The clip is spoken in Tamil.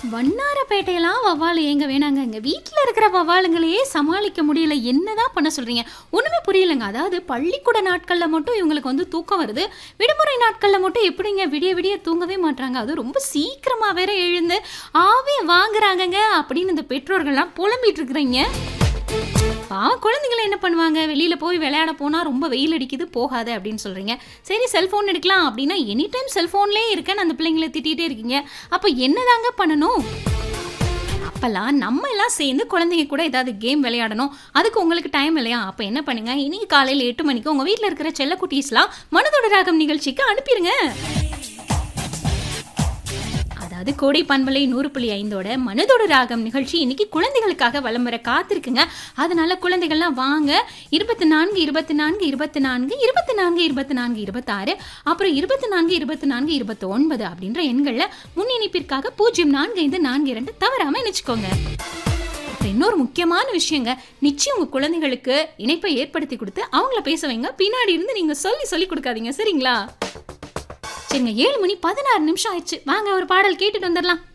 வண்ணாரப்பேட்டையெல்லாம் வவ்வால் ஏங்க வேணாங்க இங்க வீட்டில் இருக்கிற வவ்வாலுங்களையே சமாளிக்க முடியல என்னதான் பண்ண சொல்றீங்க ஒண்ணுமே புரியலங்க அதாவது பள்ளிக்கூட நாட்கள்ல மட்டும் இவங்களுக்கு வந்து தூக்கம் வருது விடுமுறை நாட்கள்ல மட்டும் எப்படிங்க விடிய விடிய தூங்கவே மாட்றாங்க அது ரொம்ப சீக்கிரமா வேற எழுந்து ஆவிய வாங்குறாங்கங்க அப்படின்னு இந்த பெற்றோர்கள்லாம் புலம்பிட்டு இருக்கிறீங்க பாவம் குழந்தைகளை என்ன பண்ணுவாங்க வெளியில் போய் விளையாட போனால் ரொம்ப வெயில் அடிக்குது போகாது அப்படின்னு சொல்கிறீங்க சரி செல்ஃபோன் எடுக்கலாம் அப்படின்னா எனி டைம் செல்ஃபோன்லேயே இருக்கேன்னு அந்த பிள்ளைங்களை திட்டிகிட்டே இருக்கீங்க அப்போ என்னதாங்க பண்ணணும் அப்போல்லாம் நம்ம எல்லாம் சேர்ந்து குழந்தைங்க கூட ஏதாவது கேம் விளையாடணும் அதுக்கு உங்களுக்கு டைம் இல்லையா அப்போ என்ன பண்ணுங்க இன்னைக்கு காலையில் எட்டு மணிக்கு உங்கள் வீட்டில் இருக்கிற செல்லக்குட்டீஸ்லாம் மனதோட ராகம் நிகழ்ச்சிக்கு அனுப்பிடுங்க அதாவது கோடை பண்பலை நூறு புள்ளி ஐந்தோட மனதோட ராகம் நிகழ்ச்சி இன்னைக்கு குழந்தைகளுக்காக வலம் வர காத்திருக்குங்க அதனால குழந்தைகள்லாம் வாங்க இருபத்தி நான்கு இருபத்தி நான்கு இருபத்தி நான்கு இருபத்தி நான்கு இருபத்தி நான்கு இருபத்தாறு அப்புறம் இருபத்தி நான்கு இருபத்தி நான்கு இருபத்தி ஒன்பது அப்படின்ற எண்களில் முன் இணைப்பிற்காக பூஜ்ஜியம் நான்கு ஐந்து நான்கு இரண்டு தவறாம நினைச்சுக்கோங்க அப்புறம் இன்னொரு முக்கியமான விஷயங்க நிச்சயம் உங்க குழந்தைகளுக்கு இணைப்பை ஏற்படுத்தி கொடுத்து அவங்கள பேச வைங்க பின்னாடி இருந்து நீங்க சொல்லி சொல்லி கொடுக்காதீங்க சரிங்களா சரிங்க ஏழு மணி பதினாறு நிமிஷம் ஆயிடுச்சு வாங்க ஒரு பாடல் கேட்டுட்டு வந்துடலாம்